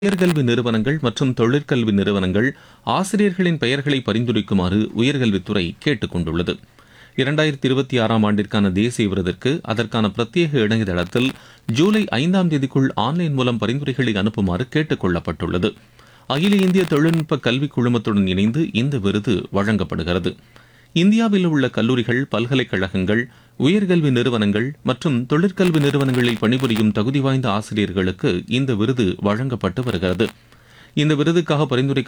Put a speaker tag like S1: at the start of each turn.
S1: உயர்கல்வி நிறுவனங்கள் மற்றும் தொழிற்கல்வி நிறுவனங்கள் ஆசிரியர்களின் பெயர்களை பரிந்துரைக்குமாறு உயர்கல்வித்துறை கேட்டுக் கொண்டுள்ளது இரண்டாயிரத்தி இருபத்தி ஆறாம் ஆண்டிற்கான தேசிய விருதிற்கு அதற்கான பிரத்யேக இணையதளத்தில் ஜூலை ஐந்தாம் தேதிக்குள் ஆன்லைன் மூலம் பரிந்துரைகளை அனுப்புமாறு கேட்டுக் கொள்ளப்பட்டுள்ளது அகில இந்திய தொழில்நுட்ப கல்விக் குழுமத்துடன் இணைந்து இந்த விருது வழங்கப்படுகிறது இந்தியாவில் உள்ள கல்லூரிகள் பல்கலைக்கழகங்கள் உயர்கல்வி நிறுவனங்கள் மற்றும் தொழிற்கல்வி நிறுவனங்களில் பணிபுரியும் தகுதி வாய்ந்த ஆசிரியர்களுக்கு இந்த விருது வழங்கப்பட்டு வருகிறது இந்த விருதுக்காக பரிந்துரைக்க